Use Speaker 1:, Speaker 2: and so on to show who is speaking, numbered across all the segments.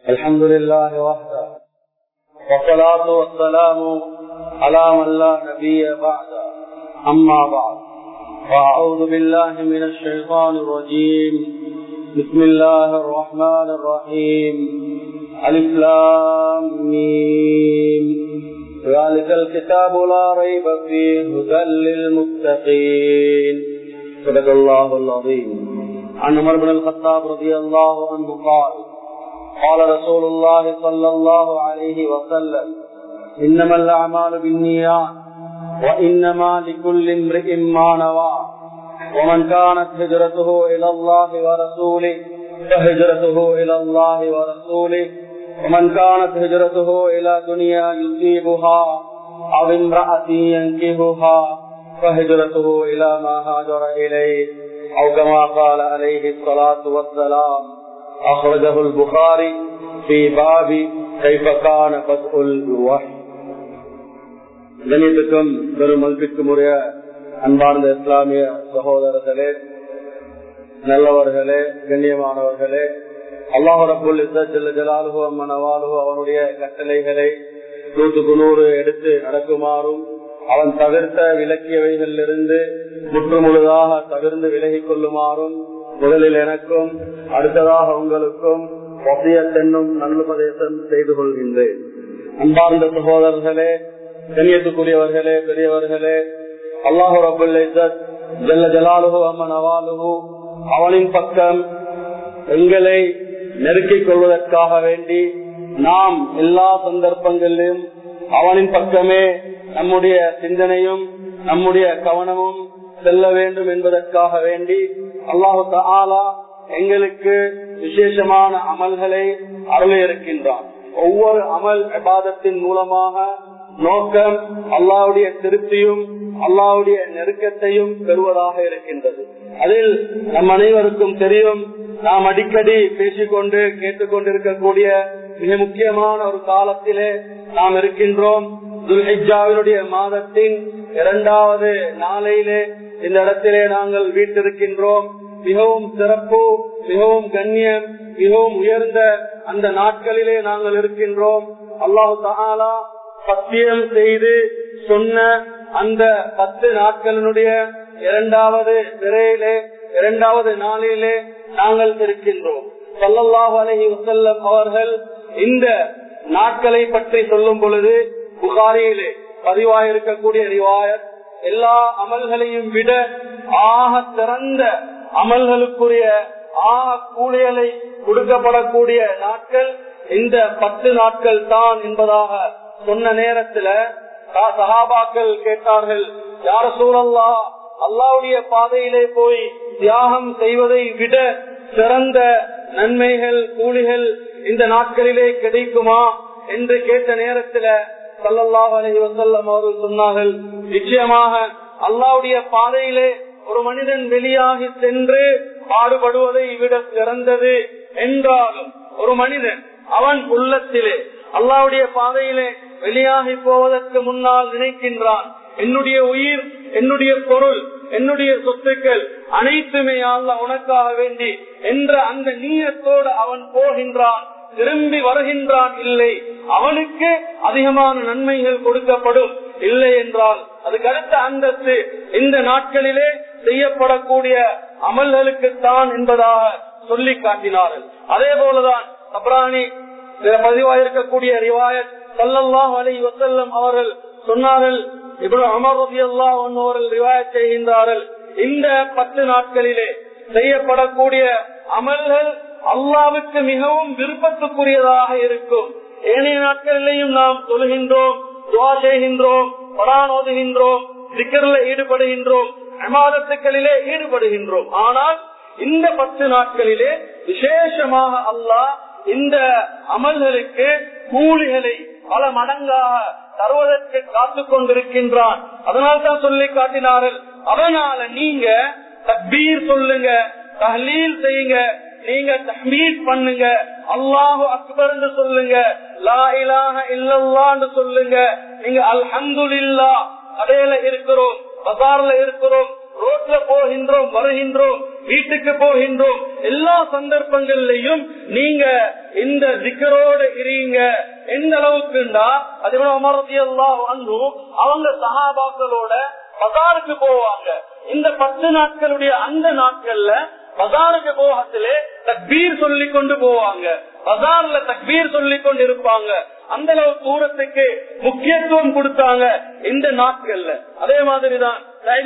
Speaker 1: الحمد لله وحده والصلاة والسلام على من لا نبي بعد أما بعد فأعوذ بالله من الشيطان الرجيم بسم الله الرحمن الرحيم ألف لام ميم ذلك الكتاب لا ريب فيه هدى للمتقين صدق الله العظيم عن عمر بن الخطاب رضي الله عنه قال قال رسول الله صلى الله عليه وسلم إنما الأعمال بالنيات وإنما لكل امرئ ما نوى ومن كانت هجرته إلى الله ورسوله فهجرته إلى الله ورسوله ومن كانت هجرته إلى دنيا يصيبها أو امرأة ينكهها فهجرته إلى ما هاجر إليه أو كما قال عليه الصلاة والسلام أخرجه البخاري في باب كيف كان بدء الوحي கணித்துக்கும் பெரும் மதிப்பிற்கும் உரிய அன்பார்ந்த இஸ்லாமிய சகோதரர்களே நல்லவர்களே கண்ணியமானவர்களே அல்லாஹரப்புல் ஜலாலுகு அம்மனவாலுகு அவனுடைய கட்டளைகளை நூற்றுக்கு நூறு எடுத்து நடக்குமாறும் அவன் தவிர்த்த விலக்கியவைகளிலிருந்து முற்று முழுதாக தவிர்ந்து விலகிக் கொள்ளுமாறும் முதலில் எனக்கும் அடுத்ததாக உங்களுக்கும் வசியத்தென்னும் நல்லுபதேசம் செய்து கொள்கின்றேன் அன்பார்ந்த சகோதரர்களே கண்ணியத்துக்குரியவர்களே பெரியவர்களே அல்லாஹு ரபுல் ஜல்ல ஜலாலுகு அம்மன் அவாலுகு அவனின் பக்கம் எங்களை நெருக்கிக் கொள்வதற்காக வேண்டி நாம் எல்லா சந்தர்ப்பங்களிலும் அவனின் பக்கமே நம்முடைய சிந்தனையும் நம்முடைய கவனமும் செல்ல வேண்டும் என்பதற்காக வேண்டி அல்லாஹு தாலா எங்களுக்கு விசேஷமான அமல்களை அருள இருக்கின்றான் ஒவ்வொரு அமல் விவாதத்தின் மூலமாக நோக்கம் அல்லாவுடைய திருப்தியும் அல்லாவுடைய நெருக்கத்தையும் பெறுவதாக இருக்கின்றது அதில் நம் அனைவருக்கும் தெரியும் நாம் அடிக்கடி பேசிக்கொண்டு கேட்டுக்கொண்டிருக்கக்கூடிய மிக முக்கியமான ஒரு காலத்திலே நாம் இருக்கின்றோம் துல்ஹிஜாவினுடைய மாதத்தின் இரண்டாவது நாளையிலே இந்த இடத்திலே நாங்கள் வீட்டிருக்கின்றோம் மிகவும் சிறப்பு மிகவும் கண்ணியம் மிகவும் உயர்ந்த அந்த நாட்களிலே நாங்கள் இருக்கின்றோம் அல்லாஹு தாலா சத்தியம் செய்து சொன்ன அந்த பத்து நாட்களினுடைய இரண்டாவது பிறையிலே இரண்டாவது நாளிலே நாங்கள் இருக்கின்றோம் சல்லல்லாஹு அலஹி வசல்லம் அவர்கள் இந்த நாட்களை பற்றி சொல்லும் பொழுது புகாரியிலே பதிவாயிருக்கக்கூடிய ரிவாயத் எல்லா அமல்களையும் விட ஆக சிறந்த அமல்களுக்குரிய ஆக கூலியலை கொடுக்கப்படக்கூடிய நாட்கள் இந்த பத்து நாட்கள் தான் என்பதாக சொன்ன நேரத்துல சகாபாக்கள் கேட்டார்கள் யார சூழல்லா அல்லாவுடைய பாதையிலே போய் தியாகம் செய்வதை விட சிறந்த நன்மைகள் கூலிகள் இந்த நாட்களிலே கிடைக்குமா என்று கேட்ட நேரத்துல சல்லல்லாஹ் அலஹி வசல்லம் அவர்கள் சொன்னார்கள் நிச்சயமாக அல்லாவுடைய பாதையிலே ஒரு மனிதன் வெளியாகி சென்று பாடுபடுவதை விட சிறந்தது என்றாலும் ஒரு மனிதன் அவன் உள்ளத்திலே அல்லாவுடைய பாதையிலே வெளியாகி போவதற்கு முன்னால் நினைக்கின்றான் என்னுடைய உயிர் என்னுடைய பொருள் என்னுடைய சொத்துக்கள் அனைத்துமே அல்ல உனக்காக வேண்டி என்ற அந்த நீயத்தோடு அவன் போகின்றான் திரும்பி வருகின்றான் இல்லை அவனுக்கு அதிகமான நன்மைகள் கொடுக்கப்படும் இல்லை என்றால் அதுக்கு அடுத்த அந்தஸ்து இந்த நாட்களிலே செய்யப்படக்கூடிய அமல்களுக்குத்தான் என்பதாக சொல்லி காட்டினார்கள் அதே போலதான் அப்ராணி பதிவாயிருக்கக்கூடிய ரிவாயத் சல்லல்லாஹ் அலி வசல்லம் அவர்கள் சொன்னார்கள் இப்படி அமர் ரபி அல்லா அவர்கள் ரிவாயத் செய்கின்றார்கள் இந்த பத்து நாட்களிலே செய்யப்படக்கூடிய அமல்கள் அல்லாவுக்கு மிகவும் விருப்பத்துக்குரியதாக இருக்கும் ஏனைய நாட்களிலேயும் நாம் சொல்கின்றோம் துவா செய்கின்றோம் பரான் ஓதுகின்றோம் சிக்கரில் ஈடுபடுகின்றோம் அமாதத்துக்களிலே ஈடுபடுகின்றோம் ஆனால் இந்த பத்து நாட்களிலே விசேஷமாக அல்லாஹ் இந்த அமல்களுக்கு கூலிகளை பல மடங்காக தருவதற்கு காத்து கொண்டிருக்கின்றான் அதனால்தான் சொல்லி காட்டினார்கள் அதனால நீங்க தக்பீர் சொல்லுங்க தஹ்லீல் செய்யுங்க நீங்க தஹ்மீத் பண்ணுங்க அல்லாஹு அக்பர் சொல்லுங்க லா இலாஹ இல்லல்லான்னு சொல்லுங்க நீங்க அல்ஹம்துலில்லா கடையில இருக்கிறோம் பசார்ல இருக்கிறோம் ரோட்ல போகின்றோம் வருகின்றோம் வீட்டுக்கு போகின்றோம் எல்லா சந்தர்ப்பங்கள்லயும் நீங்க இந்த திக்கரோடு இருங்க எந்த அளவுக்குண்டா அது அமரத்தியெல்லாம் வந்து அவங்க சகாபாக்களோட பசாருக்கு போவாங்க இந்த பத்து நாட்களுடைய அந்த நாட்கள்ல பசாருக்கு போகத்திலே தக்பீர் சொல்லி கொண்டு போவாங்க பசார்ல தக்பீர் சொல்லி கொண்டு இருப்பாங்க அந்த அளவு தூரத்துக்கு முக்கியத்துவம் கொடுத்தாங்க இந்த நாட்கள்ல அதே மாதிரிதான்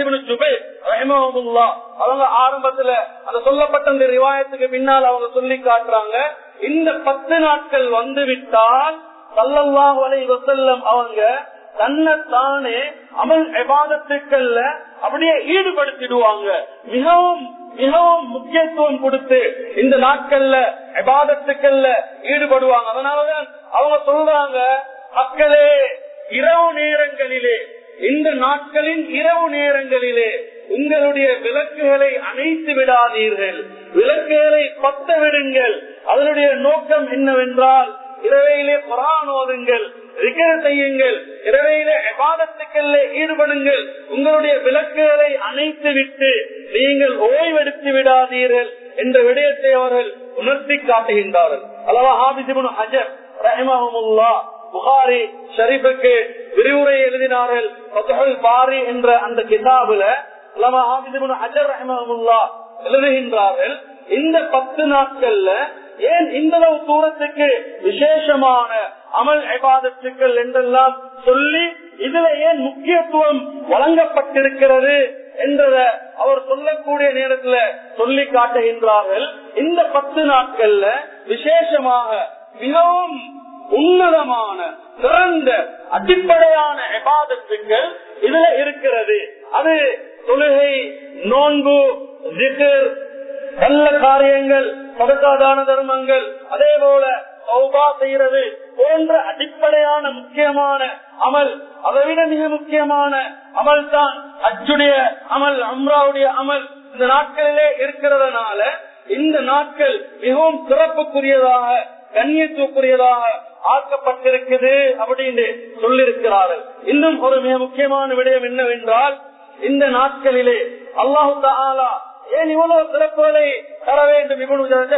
Speaker 1: அவங்க ஆரம்பத்துல அந்த சொல்லப்பட்ட இந்த ரிவாயத்துக்கு பின்னால் அவங்க சொல்லி காட்டுறாங்க இந்த பத்து நாட்கள் வந்து விட்டால் சல்லல்லாஹு அலைஹி வஸல்லம் அவங்க தன்னைத்தானே அமல் எபாதத்துக்கள்ல அப்படியே ஈடுபடுத்திடுவாங்க மிகவும் மிகவும் முக்கியத்துவம் கொடுத்து இந்த நாட்கள்ல எபாதத்துக்கள்ல ஈடுபடுவாங்க அதனாலதான் அவங்க சொல்றாங்க மக்களே இரவு நேரங்களிலே இந்த நாட்களின் இரவு நேரங்களிலே உங்களுடைய விளக்குகளை அணைத்து விடாதீர்கள் விளக்குகளை பத்த விடுங்கள் அதனுடைய நோக்கம் என்னவென்றால் இரவையிலே குரான் ஓதுங்கள் செய்யுங்கள் இரவையிலே எபாதத்துக்கள்ல ஈடுபடுங்கள் உங்களுடைய விளக்குகளை அணைத்து விட்டு நீங்கள் ஓய்வெடுத்து விடாதீர்கள் என்ற விடயத்தை அவர்கள் உணர்த்தி காட்டுகின்றார்கள் அல்லவா ஹாபிசிபுன் ஹஜர் ரஹிமஹமுல்லா புகாரி ஷரீஃபுக்கு விரிவுரை எழுதினார்கள் பாரி என்ற அந்த கிதாபுல அல்லவா ஹாபிசிபுன் ஹஜர் ரஹிமஹமுல்லா எழுதுகின்றார்கள் இந்த பத்து நாட்கள்ல ஏன் இந்த அளவு தூரத்துக்கு விசேஷமான அமல் ஐபாதத்துக்கள் என்றெல்லாம் சொல்லி இதுல ஏன் முக்கியத்துவம் வழங்கப்பட்டிருக்கிறது என்றத அவர் சொல்லக்கூடிய நேரத்துல சொல்லி காட்டுகின்றார்கள் இந்த பத்து நாட்கள்ல விசேஷமாக மிகவும் உன்னதமான சிறந்த அடிப்படையான எபாதத்துக்கள் இதுல இருக்கிறது அது தொழுகை நோன்பு ஜிகர் நல்ல காரியங்கள் சதக்காதான தர்மங்கள் அதே போல சௌபா செய்யறது போன்ற அடிப்படையான முக்கியமான அமல் அதை விட மிக முக்கியமான அமல் தான் அச்சுடைய அமல் அம்ராவுடைய அமல் இந்த நாட்களிலே இருக்கிறதுனால இந்த நாட்கள் மிகவும் சிறப்புக்குரியதாக கண்ணியத்துக்குரியதாக ஆக்கப்பட்டிருக்குது அப்படின்னு சொல்லியிருக்கிறார்கள் இன்னும் ஒரு மிக முக்கியமான விடயம் என்னவென்றால் இந்த நாட்களிலே அல்லாஹு தாலா ஏன் இவ்வளவு சிறப்புகளை தர வேண்டும் இவனு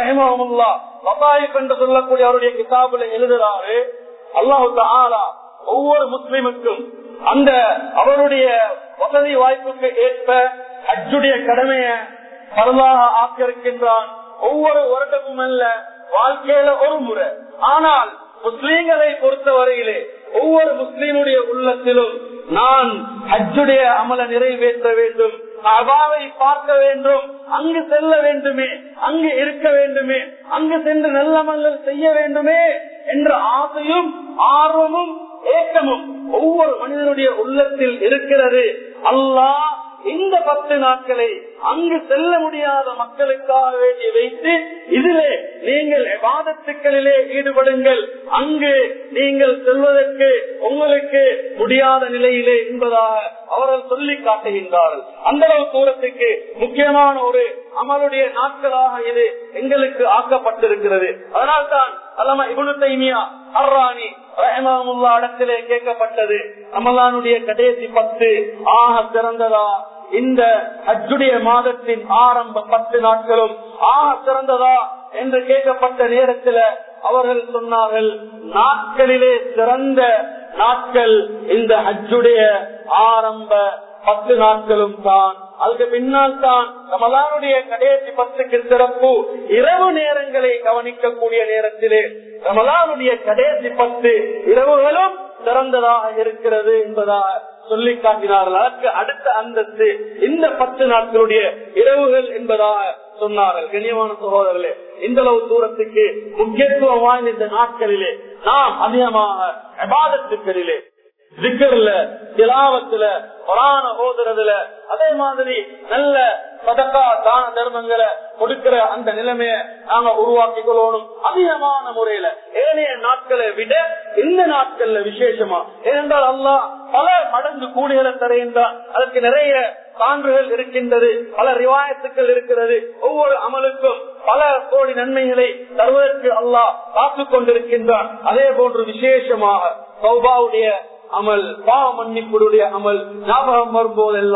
Speaker 1: என்று சொல்லக்கூடிய அவருடைய கிதாபுல எழுதுறாரு அல்லாஹு தாலா ஒவ்வொரு முஸ்லிமுக்கும் அந்த அவருடைய வசதி வாய்ப்புக்கு ஏற்ப அச்சுடைய கடமையை பரவாக ஆக்கியிருக்கின்றான் ஒவ்வொரு வருடமும் அல்ல வாழ்க்கையில ஒரு முறை ஆனால் முஸ்லீம்களை பொறுத்தவரையிலே ஒவ்வொரு முஸ்லீமுடைய உள்ளத்திலும் நான் ஹஜ்ஜுடைய அமல நிறைவேற்ற வேண்டும் அபாவை பார்க்க வேண்டும் அங்கு செல்ல வேண்டுமே அங்கு இருக்க வேண்டுமே அங்கு சென்று நல்லமல்கள் செய்ய வேண்டுமே என்ற ஆசையும் ஆர்வமும் ஏக்கமும் ஒவ்வொரு மனிதனுடைய உள்ளத்தில் இருக்கிறது அல்லாஹ் இந்த பத்து நாட்களை அங்கு செல்ல முடியாத மக்களுக்காக வேண்டி வைத்து இதிலே நீங்கள் வாதத்துக்களிலே ஈடுபடுங்கள் அங்கு நீங்கள் செல்வதற்கு உங்களுக்கு முடியாத நிலையிலே என்பதாக அவர்கள் சொல்லி காட்டுகின்றார்கள் அந்த அளவு தூரத்துக்கு முக்கியமான ஒரு அமலுடைய நாட்களாக இது எங்களுக்கு ஆக்கப்பட்டிருக்கிறது அதனால்தான் அல்லம இபுனு தைமியா அர்ராணி ரஹமாமுல்லா இடத்திலே கேட்கப்பட்டது ரமலானுடைய கடைசி பத்து ஆக சிறந்ததா இந்த ஹஜ்ஜுடைய மாதத்தின் ஆரம்ப பத்து நாட்களும் ஆக சிறந்ததா என்று கேட்கப்பட்ட நேரத்தில் அவர்கள் சொன்னார்கள் நாட்களிலே சிறந்த நாட்கள் இந்த ஹஜ்ஜுடைய ஆரம்ப பத்து நாட்களும் தான் அதுக்கு பின்னால் தான் ரமலானுடைய கடைசி பத்துக்கு சிறப்பு இரவு நேரங்களை கவனிக்கக்கூடிய நேரத்திலே ரமலானுடைய கடைசி பத்து இரவுகளும் சிறந்ததாக இருக்கிறது என்பதாக சொல்லி காட்டினார்கள் அதற்கு அடுத்த அந்தஸ்து இந்த பத்து நாட்களுடைய இரவுகள் என்பதாக சொன்னார்கள் கண்ணியமான சகோதரர்களே இந்த அளவு தூரத்துக்கு முக்கியத்துவம் வாய்ந்த இந்த நாட்களிலே நாம் அதிகமாக விவாதத்துக்களிலே திக்கர்ல திலாவத்துல புராண ஓதுறதுல அதே மாதிரி நல்ல சதக்கா தான தர்மங்களை கொடுக்கிற அந்த நிலைமைய நாங்க உருவாக்கி கொள்ளணும் அதிகமான முறையில ஏனைய நாட்களை விட இந்த நாட்கள்ல விசேஷமா ஏனென்றால் அல்லாஹ் பல மடங்கு கூலிகளை தருகின்றான் அதற்கு நிறைய சான்றுகள் இருக்கின்றது பல ரிவாயத்துக்கள் இருக்கிறது ஒவ்வொரு அமலுக்கும் பல கோடி நன்மைகளை தருவதற்கு அல்லாஹ் காத்துக் கொண்டிருக்கின்றான் அதே போன்று விசேஷமாக சௌபாவுடைய அமல் பாவ மன்னிப்புடைய அமல் ஞாபகம் வரும்போதெல்லாம்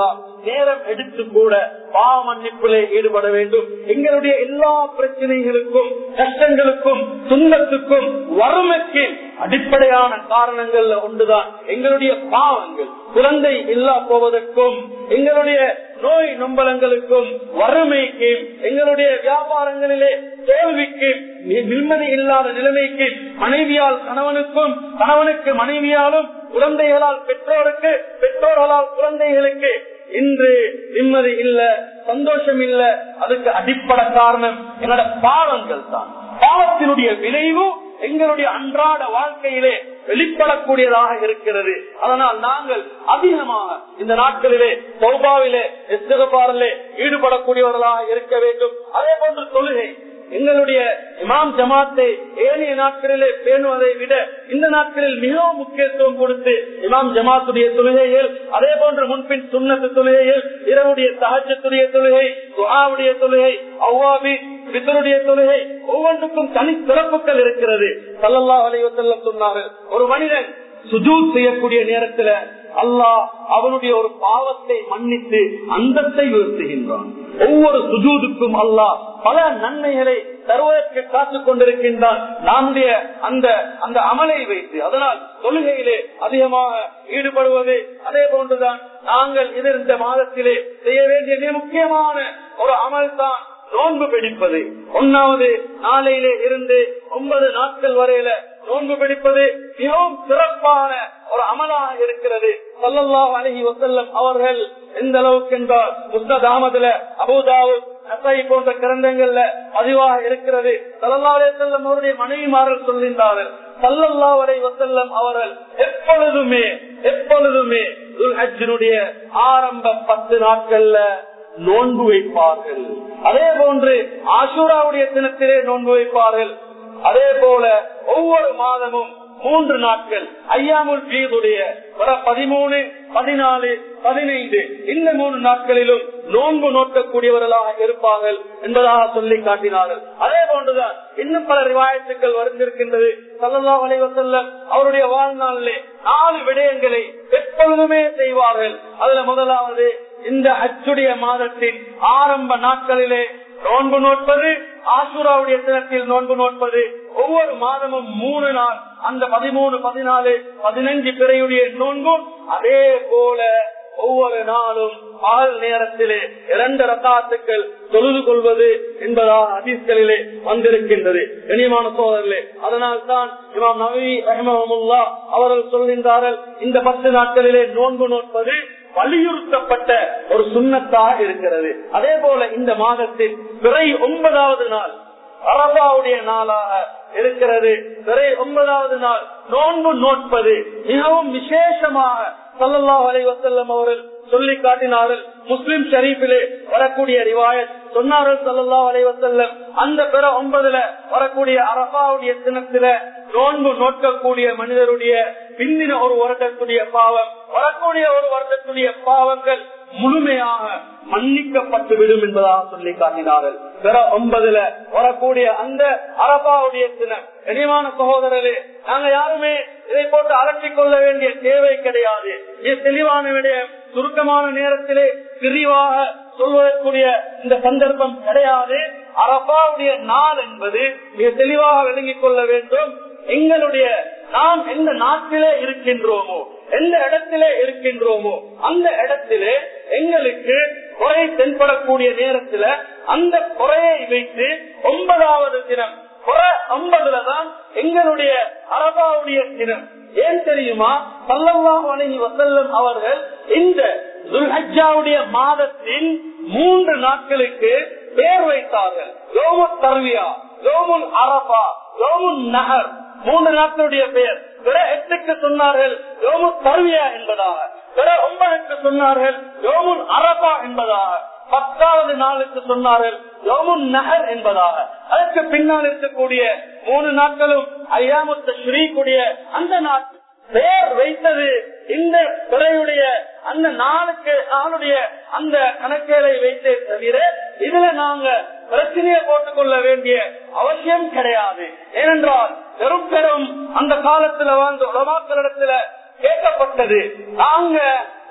Speaker 1: நேரம் எடுத்து கூட பாவ மன்னிப்பிலே ஈடுபட வேண்டும் எங்களுடைய எல்லா பிரச்சனைகளுக்கும் கஷ்டங்களுக்கும் துன்பத்துக்கும் வறுமைக்கு அடிப்படையான காரணங்கள்ல ஒன்றுதான் எங்களுடைய பாவங்கள் குழந்தை இல்லா போவதற்கும் எங்களுடைய நோய் நொம்பலங்களுக்கும் வறுமைக்கு எங்களுடைய வியாபாரங்களிலே தோல்விக்கு நிம்மதி இல்லாத நிலைமைக்கு மனைவியால் கணவனுக்கும் கணவனுக்கு மனைவியாலும் குழந்தைகளால் பெற்றோருக்கு பெற்றோர்களால் குழந்தைகளுக்கு இன்று நிம்மதி இல்ல சந்தோஷம் இல்ல அதுக்கு அடிப்படை காரணம் என்னோட பாவங்கள் தான் பாவத்தினுடைய விளைவு எங்களுடைய அன்றாட வாழ்க்கையிலே வெளிப்படக்கூடியதாக இருக்கிறது அதனால் நாங்கள் அதிகமாக இந்த நாட்களிலே சௌபாவிலே எஸ்தகபாரிலே ஈடுபடக்கூடியவர்களாக இருக்க வேண்டும் அதே போன்று தொழுகை எங்களுடைய இமாம் ஜமாத்தை ஏனைய நாட்களிலே பேணுவதை விட இந்த நாட்களில் மிகவும் முக்கியத்துவம் கொடுத்து இமாம் ஜமாத்துடைய தொழுகைகள் அதே போன்று முன்பின் சுண்ணத்து தொழுகைகள் இரவுடைய சகஜத்துடைய தொழுகை துஹாவுடைய தொழுகை அவ்வாபி பித்தருடைய தொழுகை ஒவ்வொன்றுக்கும் தனி சிறப்புகள் இருக்கிறது சல்லல்லா அலைவசல்லம் சொன்னார்கள் ஒரு மனிதன் சுஜூத் செய்யக்கூடிய நேரத்துல அல்லாஹ் அவனுடைய ஒரு பாவத்தை மன்னித்து அந்தத்தை உயர்த்துகின்றான் ஒவ்வொரு சுஜூதுக்கும் அல்லாஹ் பல நன்மைகளை தருவதற்கு காத்துக் கொண்டிருக்கின்றான் நம்முடைய அந்த அந்த அமலை வைத்து அதனால் தொழுகையிலே அதிகமாக ஈடுபடுவது அதே போன்றுதான் நாங்கள் இது இந்த மாதத்திலே செய்ய வேண்டிய மிக முக்கியமான ஒரு அமல் தான் நோன்பு பிடிப்பது ஒன்னாவது நாளையிலே இருந்து ஒன்பது நாட்கள் வரையில நோன்பு பிடிப்பது மிகவும் சிறப்பான ஒரு அமலாக இருக்கிறது சொல்லல்லாஹ் அலஹி வசல்லம் அவர்கள் எந்த அளவுக்கு என்றால் முஸ்தத் அகமதுல அபுதாவு நசை போன்ற கிரந்தங்கள்ல பதிவாக இருக்கிறது சல்லல்லா அலே செல்லம் அவருடைய மனைவிமார்கள் சொல்கின்றார்கள் சல்லல்லா வரை வசல்லம் அவர்கள் எப்பொழுதுமே எப்பொழுதுமே துல்ஹஜினுடைய ஆரம்ப பத்து நாட்கள்ல நோன்பு வைப்பார்கள் அதே போன்று ஆசூராவுடைய தினத்திலே நோன்பு வைப்பார்கள் அதே போல ஒவ்வொரு மாதமும் மூன்று நாட்கள் ஐயாமுல் பீதுடைய வர பதிமூணு பதினாலு பதினைந்து இந்த மூணு நாட்களிலும் நோன்பு நோக்கக்கூடியவர்களாக இருப்பார்கள் என்பதாக சொல்லி காட்டினார்கள் அதே போன்றுதான் இன்னும் பல ரிவாயத்துக்கள் வருந்திருக்கின்றது சல்லா அலைவசல்லம் அவருடைய வாழ்நாளிலே நாலு விடயங்களை எப்பொழுதுமே செய்வார்கள் அதுல முதலாவது இந்த அச்சுடைய மாதத்தின் ஆரம்ப நாட்களிலே நோன்பு நோட்பது ஆசுராவுடைய தினத்தில் நோன்பு நோட்பது ஒவ்வொரு மாதமும் மூணு நாள் அந்த பதிமூணு பதினாலு பதினஞ்சு பிறையுடைய நோன்பும் அதே போல ஒவ்வொரு நாளும் பகல் நேரத்திலே இரண்டு ரத்தாத்துக்கள் தொழுது கொள்வது என்பதாக அதிர்களிலே வந்திருக்கின்றது கனியமான சோதரிலே அதனால் தான் இமாம் நவி ரஹமமுல்லா அவர்கள் சொல்கின்றார்கள் இந்த பத்து நாட்களிலே நோன்பு நோட்பது வலியுறுத்தப்பட்ட ஒரு சுண்ணத்தாக இருக்கிறது அதே போல இந்த மாதத்தில் பிறை ஒன்பதாவது நாள் அரபாவுடைய நாளாக இருக்கிறது பிறை ஒன்பதாவது நாள் நோன்பு நோட்பது மிகவும் விசேஷமாக சல்லல்லா அலை வசல்லம் அவர்கள் சொல்லி காட்டினார்கள் முஸ்லிம் ஷரீஃபிலே வரக்கூடிய ரிவாயத் சொன்னார்கள் சல்லல்லா அலை வசல்லம் அந்த பிற ஒன்பதுல வரக்கூடிய அரபாவுடைய தினத்தில நோன்பு நோக்கக்கூடிய மனிதருடைய பிந்தின ஒரு வருடத்துடைய பாவம் வரக்கூடிய ஒரு வருடத்துடைய பாவங்கள் முழுமையாக மன்னிக்கப்பட்டு விடும் என்பதாக சொல்லி காட்டினார்கள் பிற ஒன்பதுல வரக்கூடிய அந்த அரபாவுடைய தினம் கனிமான சகோதரரே நாங்க யாருமே இதை போட்டு அலட்டிக் கொள்ள வேண்டிய தேவை கிடையாது இது தெளிவான விட சுருக்கமான நேரத்திலே விரிவாக சொல்வதற்குரிய இந்த சந்தர்ப்பம் கிடையாது அரபாவுடைய நாள் என்பது மிக தெளிவாக விளங்கிக் கொள்ள வேண்டும் எங்களுடைய நாம் எந்த நாட்டிலே இருக்கின்றோமோ எந்த இடத்திலே இருக்கின்றோமோ அந்த இடத்திலே எங்களுக்கு குறை தென்படக்கூடிய நேரத்துல அந்த குறையை வைத்து ஒன்பதாவது தினம் குறை ஒன்பதுல தான் எங்களுடைய அரபாவுடைய தினம் ஏன் தெரியுமா சல்லல்லாஹு அலைஹி வஸல்லம் அவர்கள் இந்த துல்ஹஜ்ஜாவுடைய மாதத்தின் மூன்று நாட்களுக்கு பேர் வைத்தார்கள் யோமுல் தர்வியா யோமுல் அரபா யோமுல் நகர் மூன்று நாட்களுடைய பெயர் பிற எட்டுக்கு சொன்னார்கள் யோமு தருவியா என்பதாக பிற ஒன்பதுக்கு சொன்னார்கள் யோமுன் அரபா என்பதாக பத்தாவது நாளுக்கு சொன்னார்கள் யோமுன் நகர் என்பதாக அதற்கு பின்னால் இருக்கக்கூடிய மூணு நாட்களும் ஐயாமுத்த ஸ்ரீக்குடைய அந்த நாட்டு பெயர் வைத்தது இந்த துறையுடைய அந்த நாளுக்கு நாளுடைய அந்த கணக்கேலை வைத்தே தவிர இதுல நாங்க பிரச்சனையை போட்டுக் கொள்ள வேண்டிய அவசியம் கிடையாது ஏனென்றால் பெரும் பெரும் அந்த காலத்துல வாழ்ந்த உலமாக்களிடத்துல கேட்கப்பட்டது நாங்க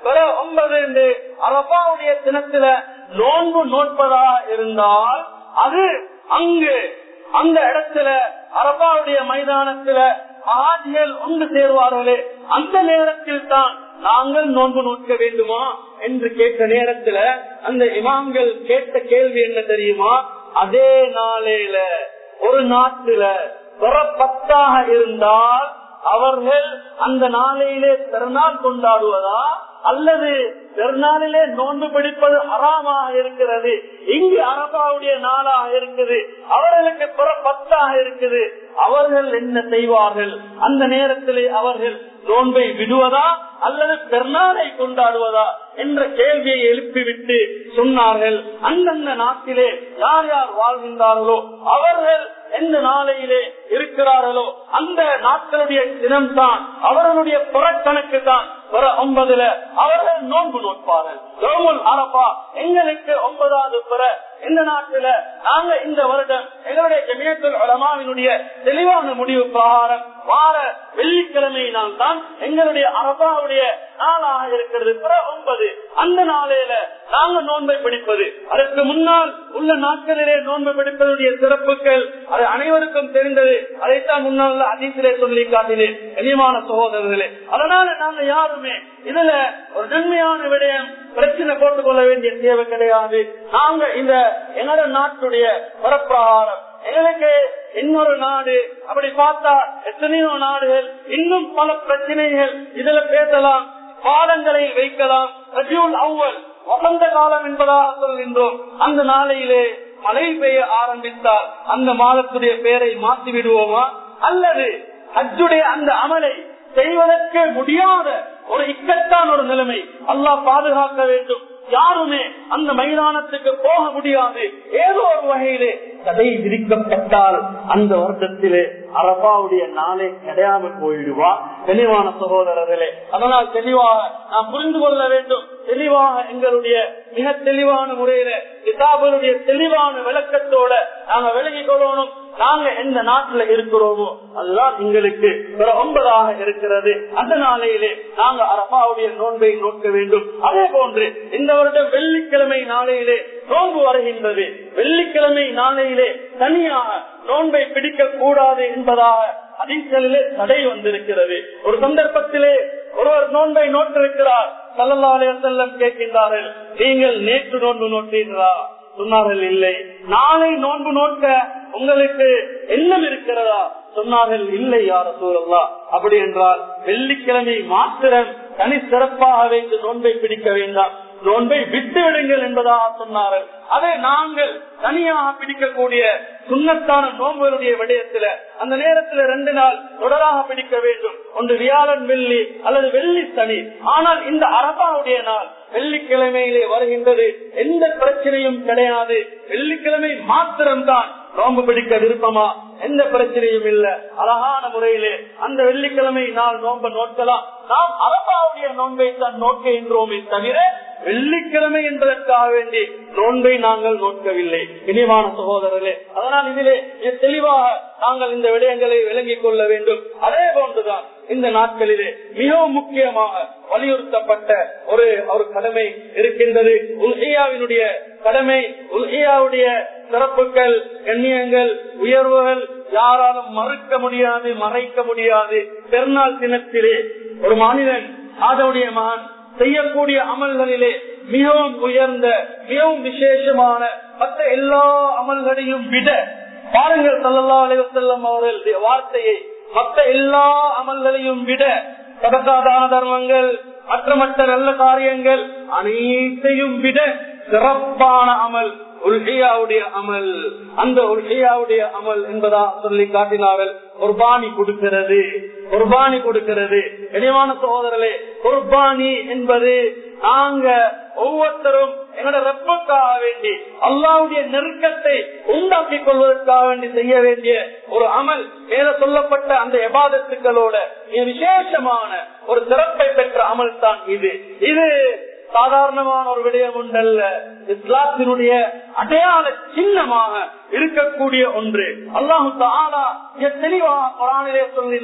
Speaker 1: பிற ஒன்பது என்று அரபாவுடைய தினத்துல நோன்பு நோட்பதா இருந்தால் அது அங்கு அந்த இடத்துல அரபாவுடைய மைதானத்துல ஆஜிகள் ஒன்று சேருவார்களே அந்த நேரத்தில் தான் நாங்கள் நோன்பு நோக்க வேண்டுமா என்று கேட்ட நேரத்துல அந்த இமாம்கள் கேட்ட கேள்வி என்ன தெரியுமா அதே நாளையில ஒரு நாட்டுல பிற பத்தாக இருந்தால் அவர்கள் அந்த நாளையிலே பெருநாள் கொண்டாடுவதா அல்லது பெருநாளிலே நோன்பு பிடிப்பது அறாமாக இருக்கிறது இங்கு அரபாவுடைய நாளாக இருக்குது அவர்களுக்கு பிற பத்தாக இருக்குது அவர்கள் என்ன செய்வார்கள் அந்த நேரத்திலே அவர்கள் நோன்பை விடுவதா அல்லது பெருநாளை கொண்டாடுவதா என்ற கேள்வியை எழுப்பிவிட்டு சொன்னார்கள் அந்தந்த நாட்டிலே யார் யார் வாழ்கின்றார்களோ அவர்கள் எந்த நாளையிலே இருக்கிறார்களோ அந்த நாட்களுடைய தினம்தான் அவர்களுடைய புறக்கணக்கு தான் வர ஒன்பதுல அவர்கள் நோன்பு நோட்பார்கள் ரோமுல் அரபா எங்களுக்கு ஒன்பதாவது பிற இந்த நாட்டில நாங்க இந்த வருடம் எங்களுடைய ஜமியத்துல் உலமாவினுடைய தெளிவான முடிவு பிரகாரம் வார வெள்ளிக்கிழமையினால் தான் எங்களுடைய அரபாவுடைய நாளாக இருக்கிறது பிற ஒன்பது அந்த நாளையில நாங்க நோன்பை பிடிப்பது அதற்கு முன்னால் உள்ள நாட்களிலே நோன்பு பிடிப்பதுடைய சிறப்புகள் அது அனைவருக்கும் தெரிந்தது அதைத்தான் முன்னால் அதிசிலே சொல்லி காட்டினேன் கனியமான சகோதரர்களே அதனால நாங்க யாருமே இதுல ஒரு நன்மையான விடயம் பிரச்சனை போட்டுக் கொள்ள வேண்டிய தேவை கிடையாது நாங்க இந்த எங்களோட நாட்டுடைய பரப்பிரகாரம் எங்களுக்கு இன்னொரு நாடு அப்படி பார்த்தா எத்தனையோ நாடுகள் இன்னும் பல பிரச்சனைகள் இதுல பேசலாம் பாடங்களை வைக்கலாம் ரஜூல் அவ்வல் வசந்த காலம் என்பதாக சொல்கின்றோம் அந்த நாளையிலே மழை பெய்ய ஆரம்பித்தால் அந்த மாதத்துடைய பெயரை மாற்றி விடுவோமா அல்லது அஜுடைய அந்த அமலை செய்வதற்கு முடியாத ஒரு இக்கட்டான ஒரு நிலைமை அல்லாஹ் பாதுகாக்க வேண்டும் யாருமே அந்த மைதானத்துக்கு போக முடியாது ஏதோ ஒரு வகையிலே தடை விதிக்கப்பட்டால் அந்த வருடத்திலே அரபாவுடைய நாளே கிடையாமல் போயிடுவா தெளிவான சகோதரர்களே அதனால் தெளிவாக நாம் புரிந்து கொள்ள வேண்டும் தெளிவாக எங்களுடைய மிக தெளிவான முறையில கிதாபுடைய தெளிவான விளக்கத்தோட நாங்க விலகிக் கொள்ளணும் நாங்க எந்த நாட்டுல இருக்கிறோமோ அதுதான் எங்களுக்கு ஒன்பதாக இருக்கிறது அந்த நாளையிலே நாங்க அரபாவுடைய நோன்பை நோக்க வேண்டும் அதே போன்று இந்த வருடம் வெள்ளிக்கிழமை நாளையிலே நோன்பு வருகின்றது வெள்ளிக்கிழமை நாளையிலே தனியாக நோன்பை பிடிக்க கூடாது என்பதாக அதிசலிலே தடை வந்திருக்கிறது ஒரு சந்தர்ப்பத்திலே ஒருவர் நோன்பை நோட்டிருக்கிறார் சல்லல்லாலே செல்லம் கேட்கின்றார்கள் நீங்கள் நேற்று நோன்பு நோட்டீர்களா சொன்னார்கள் இல்லை நாளை நோன்பு நோக்க உங்களுக்கு எண்ணம் இருக்கிறதா சொன்னார்கள் இல்லை யார சூழல்லா அப்படி என்றால் வெள்ளிக்கிழமை மாத்திரம் தனி சிறப்பாக வைத்து நோன்பை பிடிக்க வேண்டாம் நோன்பை விட்டு விடுங்கள் என்பதாக சொன்னார்கள் அதை நாங்கள் தனியாக பிடிக்கக்கூடிய சுண்ணத்தான நோன்புகளுடைய விடயத்துல அந்த நேரத்துல ரெண்டு நாள் தொடராக பிடிக்க வேண்டும் ஒன்று வியாழன் வெள்ளி அல்லது வெள்ளி சனி ஆனால் இந்த அரபாவுடைய நாள் வெள்ளிக்கிழமையிலே வருகின்றது எந்த பிரச்சனையும் கிடையாது வெள்ளிக்கிழமை மாத்திரம்தான் நோன்பு பிடிக்க விருப்பமா எந்த பிரச்சனையும் இல்ல அழகான முறையிலே அந்த வெள்ளிக்கிழமை நாள் நோன்பை நோக்கலாம் நாம் அரபாவுடைய நோன்பை தான் நோக்குகின்றோமே தவிர வெள்ளிக்கிழமை என்பதற்காக வேண்டி நோன்பை நாங்கள் நோக்கவில்லை இனிவான சகோதரர்களே அதனால் இதிலே தெளிவாக நாங்கள் இந்த விடயங்களை விளங்கிக் கொள்ள வேண்டும் அதே போன்றுதான் இந்த நாட்களிலே மிகவும் முக்கியமாக வலியுறுத்தப்பட்ட ஒரு ஒரு கடமை இருக்கின்றது உல்ஹியாவினுடைய கடமை உல்ஹியாவுடைய சிறப்புகள் கண்ணியங்கள் உயர்வுகள் யாராலும் மறுக்க முடியாது மறைக்க முடியாது பெருநாள் தினத்திலே ஒரு மனிதன் ஆதவுடைய மகன் செய்யக்கூடிய அமல்களிலே மிகவும் உயர்ந்த மிகவும் விசேஷமான மற்ற எல்லா அமல்களையும் விட பாருங்கள் சல்லா அலைவசல்லம் அவர்களுடைய வார்த்தையை மற்ற எல்லா அமல்களையும் விட சதகாதான தர்மங்கள் மற்ற மற்ற நல்ல காரியங்கள் அனைத்தையும் விட சிறப்பான அமல் உல்ஹியாவுடைய அமல் அந்த உல்ஹியாவுடைய அமல் என்பதா சொல்லி காட்டினார்கள் குர்பானி கொடுக்கிறது குர்பானி கொடுக்கிறது இனிமான சகோதரர்களே குர்பானி என்பது நாங்க ஒவ்வொருத்தரும் எங்களோட ரப்புக்காக வேண்டி அல்லாவுடைய நெருக்கத்தை உண்டாக்கி கொள்வதற்காக வேண்டி செய்ய வேண்டிய ஒரு அமல் மேல சொல்லப்பட்ட அந்த எபாதத்துக்களோட விசேஷமான ஒரு சிறப்பை பெற்ற அமல் தான் இது இது சாதாரணமான ஒரு விடயம் உண்டல்ல இஸ்லாத்தினுடைய அடையாள சின்னமாக இருக்கக்கூடிய ஒன்று அல்லாஹு தாலா தெளிவாக குரானிலே சொல்கின்றான்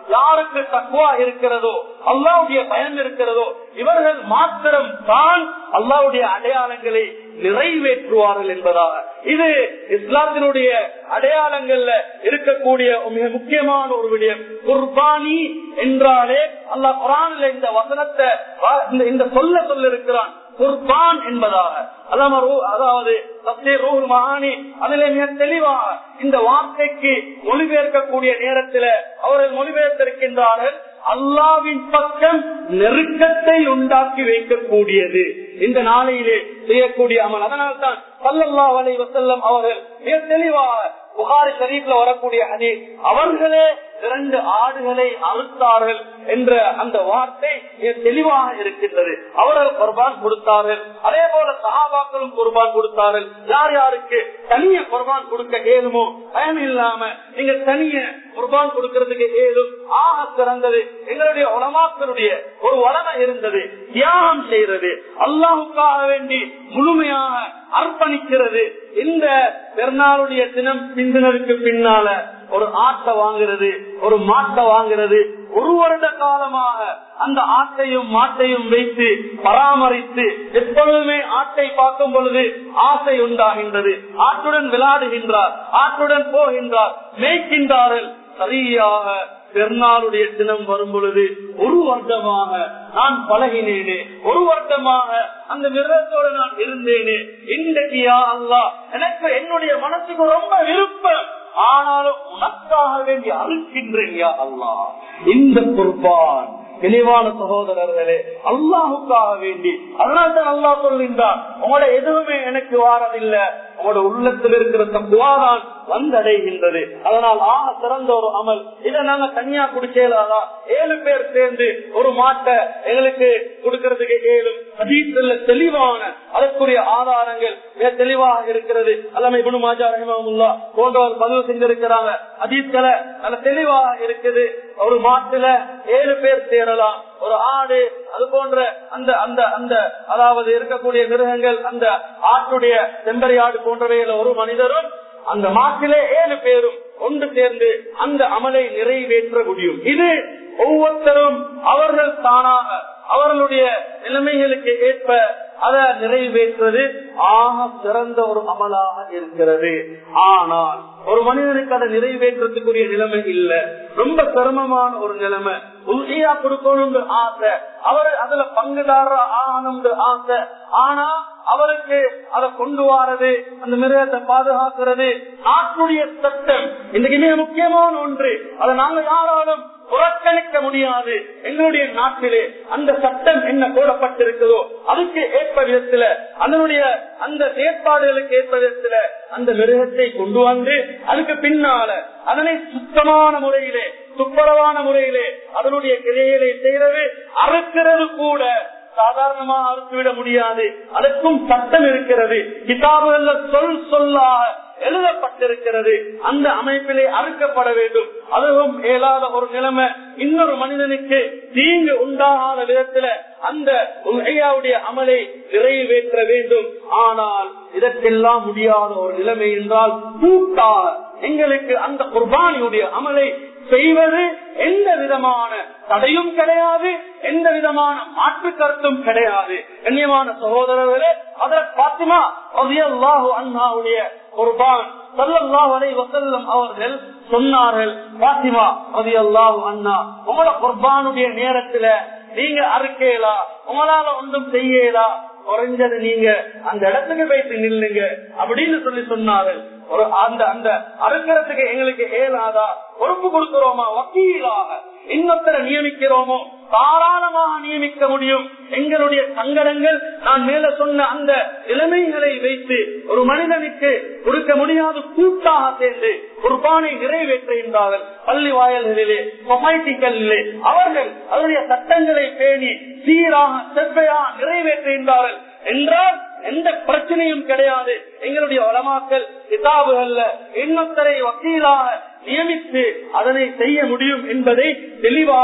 Speaker 1: யாருக்கு தக்குவா இருக்கிறதோ அல்லாவுடைய பயம் இருக்கிறதோ இவர்கள் மாத்திரம் தான் அல்லாவுடைய அடையாளங்களை நிறைவேற்றுவார்கள் என்பதாக இது இஸ்லாத்தினுடைய அடையாளங்கள்ல இருக்கக்கூடிய மிக முக்கியமான ஒரு விடயம் குர்பானி என்றாலே அல்லாஹ் குரானில் இந்த வசனத்தை இந்த- இந்த சொல்ல சொல்ல இருக்கிறான் குர்பான் என்பதாக அல்லாம ரூ- அதாவது தப்சீர் ரூஹுல் மஆனி அதிலே மிக தெளிவாக இந்த வார்த்தைக்கு மொழிபெயர்க்கக்கூடிய நேரத்தில் அவர்கள் மொழிபெயர்த்திருக்கின்றார்கள் அல்லாவின் பக்கம் நெருக்கத்தை உண்டாக்கி வைக்கக்கூடியது இந்த நாளையிலே செய்யக்கூடிய அமல் அதனால் தான் சல்லல்லாஹு அலைஹி வஸல்லம் அவர்கள் மிக தெளிவாக புகாரி ஷரீப்ல வரக்கூடிய ஹதீஸ் அவர்களே இரண்டு ஆடுகளை அறுத்தார்கள் என்ற அந்த வார்த்தை மிக தெளிவாக இருக்கின்றது அவர்கள் குர்பான் கொடுத்தார்கள் அதே போல சஹாபாக்களும் குர்பான் கொடுத்தார்கள் யார் யாருக்கு தனிய குர்பான் கொடுக்க ஏழுமோ பயம் இல்லாம நீங்க தனிய குர்பான் கொடுக்கறதுக்கு ஏழும் ஆக சிறந்தது எங்களுடைய உலமாக்களுடைய ஒரு வளமை இருந்தது தியாகம் செய்யறது அல்லாஹுக்காக வேண்டி முழுமையாக அர்ப்பணிக்கிறது இந்த பெருநாளுடைய தினம் பிந்தினருக்கு பின்னால ஒரு ஆட்டை வாங்குறது ஒரு மாட்டை வாங்குறது ஒரு வருட காலமாக அந்த ஆட்டையும் மாட்டையும் வைத்து பராமரித்து எப்பொழுதுமே ஆட்டை பார்க்கும் பொழுது ஆசை உண்டாகின்றது ஆட்டுடன் விளையாடுகின்றார் ஆட்டுடன் போகின்றார் மேய்க்கின்றார்கள் சரியாக பெருநாளுடைய தினம் வரும் பொழுது ஒரு வருடமாக நான் பழகினேனே ஒரு வருடமாக அந்த மிருகத்தோடு நான் இருந்தேனே இன்றைக்கு யா அல்லா எனக்கு என்னுடைய மனசுக்கு ரொம்ப விருப்பம் ஆனாலும் உனக்காக வேண்டி அறுக்கின்றேன் யா அல்லா இந்த குர்பான் தெளிவான சகோதரர்களே அல்லாஹுக்காக வேண்டி அதனால தான் அல்லாஹ் சொல்கின்றான் உங்களோட எதுவுமே எனக்கு வாரதில்லை உங்களோட உள்ளத்தில் இருக்கிற தக்குவாதான் வந்தடைகின்றது அதனால் ஆக சிறந்த ஒரு அமல் இதை நாங்க தனியா குடிச்சேலாதா ஏழு பேர் சேர்ந்து ஒரு மாட்டை எங்களுக்கு கொடுக்கறதுக்கு ஏழும் அதீத்துல தெளிவான அதற்குரிய ஆதாரங்கள் மிக தெளிவாக இருக்கிறது அல்லாம இபுனு மாஜா ரஹிமமுல்லா போன்றவர் பதிவு செஞ்சிருக்கிறாங்க அதீத்துல நல்ல தெளிவாக இருக்குது ஒரு மாட்டுல ஏழு பேர் சேரலாம் ஒரு ஆடு அது போன்ற அந்த அந்த அந்த அதாவது இருக்கக்கூடிய மிருகங்கள் அந்த ஆட்டுடைய செம்பரி ஆடு போன்றவையில ஒரு மனிதரும் அந்த மாட்டிலே ஏழு பேரும் ஒன்று சேர்ந்து அந்த அமலை நிறைவேற்ற முடியும் இது ஒவ்வொருத்தரும் அவர்கள் தானாக அவர்களுடைய நிலைமைகளுக்கு ஏற்ப அதை நிறைவேற்றுவது ஆக சிறந்த ஒரு அமலாக இருக்கிறது ஆனால் ஒரு மனிதனுக்கு அதை நிறைவேற்றத்துக்குரிய நிலைமை இல்ல ரொம்ப சிரமமான ஒரு நிலைமை உறுதியா கொடுக்கணும்னு ஆசை அவர் அதுல பங்குதாரர் ஆகணும்னு ஆசை ஆனா அவருக்கு அதை கொண்டு வாரது அந்த மிருகத்தை பாதுகாக்கிறது நாட்டுடைய சட்டம் இன்னைக்கு மிக முக்கியமான ஒன்று அதை நாங்க யாராலும் புறக்கணிக்க முடியாது எங்களுடைய நாட்டிலே அந்த சட்டம் என்ன போடப்பட்டிருக்கிறதோ அதுக்கு ஏற்ப விதத்துல அதனுடைய அந்த செயற்பாடுகளுக்கு ஏற்ப விதத்துல அந்த மிருகத்தை கொண்டு வந்து அதுக்கு பின்னால அதனை சுத்தமான முறையிலே துப்புரவான முறையிலே அதனுடைய கிளைகளை செய்யறது அறுக்கிறது கூட சாதாரணமா அறுத்துவிட முடியாது அதற்கும் சட்டம் இருக்கிறது கிதாபுகள்ல சொல் சொல்லாக எழுதப்பட்டிருக்கிறது அந்த அமைப்பிலே அறுக்கப்பட வேண்டும் அதுவும் இயலாத ஒரு நிலைமை இன்னொரு மனிதனுக்கு தீங்கு உண்டாகாத விதத்துல அந்த உலகையாவுடைய அமலை நிறைவேற்ற வேண்டும் ஆனால் இதற்கெல்லாம் முடியாத ஒரு நிலைமை என்றால் கூட்டாக எங்களுக்கு அந்த குர்பானியுடைய அமலை செய்வது எந்த விதமான தடையும் கிடையாது எந்த விதமான மாற்று கருத்தும் கிடையாது கண்ணியமான சகோதரர்களே அதில் பாத்திமா அல்லாஹு அண்ணாவுடைய குர்பான் சல்லல்லாஹு அலைஹி வஸல்லம் அவர்கள் சொன்னார்கள் பாத்திமா அல்லாஹு அண்ணா உங்களோட குர்பானுடைய நேரத்துல நீங்க அறுக்கலா உங்களால ஒன்றும் செய்யலா குறைஞ்சது நீங்க அந்த இடத்துக்கு போயிட்டு நில்லுங்க அப்படின்னு சொல்லி சொன்னார்கள் ஒரு அந்த அந்த அறுக்கிறதுக்கு எங்களுக்கு ஏலாதா பொறுப்பு கொடுக்கிறோமா வக்கீலாக இன்னொருத்தரை நியமிக்கிறோமோ தாராளமாக நியமிக்க முடியும் எங்களுடைய சங்கடங்கள் நான் மேல சொன்ன அந்த நிலைமைகளை வைத்து ஒரு மனிதனுக்கு கொடுக்க முடியாத கூட்டாக சேர்ந்து குர்பானை நிறைவேற்றுகின்றார்கள் பள்ளி வாயல்களிலே சொசைட்டிகளிலே அவர்கள் அதனுடைய சட்டங்களை பேணி சீராக செவ்வையாக நிறைவேற்றுகின்றார்கள் என்றால் எந்த பிரச்சனையும் கிடையாது எங்களுடைய வளமாக்கல் கிதாபுகள்ல இன்னொத்தரை வக்கீலாக நியமித்து அதனை செய்ய முடியும் என்பதை தெளிவாக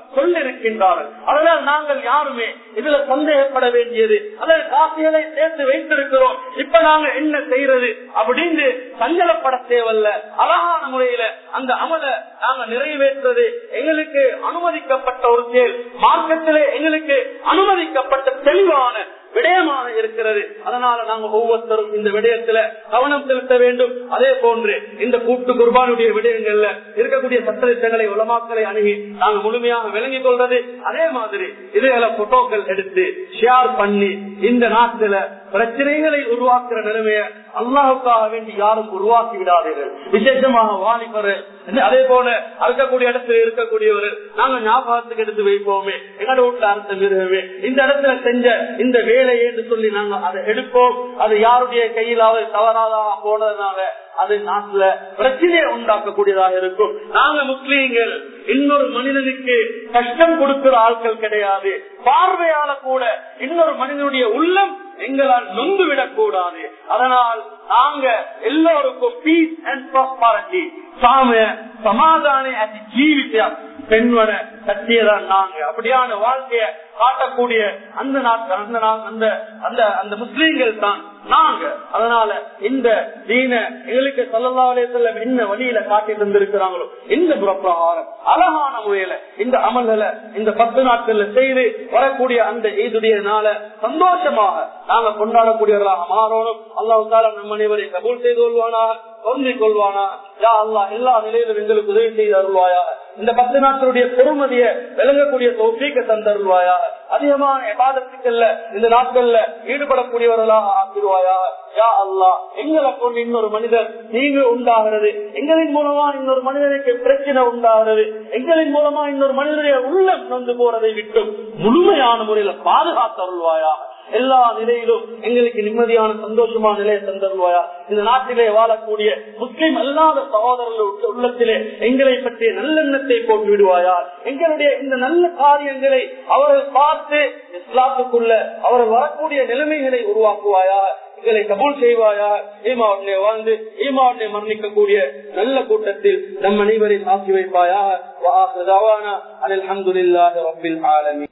Speaker 1: சொல்லிருக்கின்றார்கள் அதனால் நாங்கள் யாருமே இதுல சந்தேகப்பட வேண்டியது அல்லது காசிகளை சேர்த்து வைத்திருக்கிறோம் இப்ப நாங்க என்ன செய்யறது அப்படின்னு சஞ்சலப்பட தேவல்ல அழகான முறையில அந்த அமல நாங்க நிறைவேற்றுறது எங்களுக்கு அனுமதிக்கப்பட்ட ஒரு செயல் மார்க்கத்திலே எங்களுக்கு அனுமதிக்கப்பட்ட தெளிவான விடயமாக இருக்கிறது அதனால நாங்க ஒவ்வொருத்தரும் இந்த விடயத்துல கவனம் செலுத்த வேண்டும் அதே போன்று இந்த கூட்டு குர்பானுடைய விடயங்கள்ல இருக்கக்கூடிய சட்டத்திட்டங்களை உலமாக்களை அணுகி நாங்க முழுமையாக விளங்கிக் கொள்றது அதே மாதிரி இதுல போட்டோக்கள் எடுத்து ஷேர் பண்ணி இந்த நாட்டுல பிரச்சனைகளை உருவாக்குற நிலைமைய அல்லாஹுக்காக வேண்டி யாரும் உருவாக்கி விடாதீர்கள் விசேஷமாக வாலிபர் அதே போல அறுக்கக்கூடிய இடத்துல இருக்கக்கூடியவர் நாங்க ஞாபகத்துக்கு எடுத்து வைப்போமே எங்களோட வீட்டுல அர்த்த மிருகமே இந்த இடத்துல செஞ்ச இந்த வேலை என்று சொல்லி நாங்க அதை எடுப்போம் அது யாருடைய கையிலாவது தவறாதாக போனதுனால அது நாட்டுல பிரச்சனையை உண்டாக்கக்கூடியதாக இருக்கும் நாங்க முஸ்லீம்கள் இன்னொரு மனிதனுக்கு கஷ்டம் கொடுக்கிற ஆட்கள் கிடையாது பார்வையால கூட இன்னொரு மனிதனுடைய உள்ளம் எங்களால் நொந்து விடக்கூடாது அதனால் நாங்க எல்லோருக்கும் பீஸ் அண்ட் ப்ராஸ்பாரிட்டி சாம சமாதான ஜீவித்த பெண்வன சத்தியதான் நாங்க அப்படியான வாழ்க்கைய காட்டக்கூடிய அந்த நாட்கள் அந்த அந்த அந்த அந்த முஸ்லீம்கள் தான் நாங்க அதனால இந்த தீன எங்களுக்கு சொல்லலாலே செல்ல என்ன வழியில காட்டி தந்திருக்கிறாங்களோ இந்த பிரகாரம் அழகான முறையில இந்த அமல்களை இந்த பத்து நாட்கள்ல செய்து வரக்கூடிய அந்த ஈதுடைய நாள சந்தோஷமாக நாங்க கொண்டாடக்கூடியவர்களாக மாறணும் அல்லாஹால நம் அனைவரை கபூல் செய்து கொள்வானாக பொருந்திக் கொள்வானா யா அல்லா எல்லா நிலையிலும் எங்களுக்கு உதவி செய்து அருள்வாயா இந்த பத்து நாட்களுடைய பொறுமதிய விளங்கக்கூடிய தோஃபீக்க தந்தருள்வாயா அதிகமான எபாதத்துக்கள்ல இந்த நாட்கள்ல ஈடுபடக்கூடியவர்களாக ஆக்கிடுவாயா யா அல்லா எங்களை கொண்டு இன்னொரு மனிதர் நீங்க உண்டாகிறது எங்களின் மூலமா இன்னொரு மனிதனுக்கு பிரச்சனை உண்டாகிறது எங்களின் மூலமா இன்னொரு மனிதனுடைய உள்ளம் நொந்து போறதை விட்டும் முழுமையான முறையில பாதுகாத்தருள்வாயா எல்லா நிலையிலும் எங்களுக்கு நிம்மதியான சந்தோஷமான நிலையை தந்தருவாயா இந்த நாட்டிலே வாழக்கூடிய முஸ்லிம் அல்லாத சகோதரர்கள் உள்ளத்திலே எங்களை பற்றிய நல்லெண்ணத்தை போட்டு விடுவாயா எங்களுடைய இந்த நல்ல காரியங்களை அவர்கள் பார்த்து இஸ்லாத்துக்குள்ள அவர்கள் வரக்கூடிய நிலைமைகளை உருவாக்குவாயா எங்களை கபூல் செய்வாயா ஈமாவுடனே வாழ்ந்து ஈமாவுடனே மரணிக்கக்கூடிய நல்ல கூட்டத்தில் நம் அனைவரை ஆக்கி வைப்பாயா அலமதுல்லாஹி ரபில் ஆலமி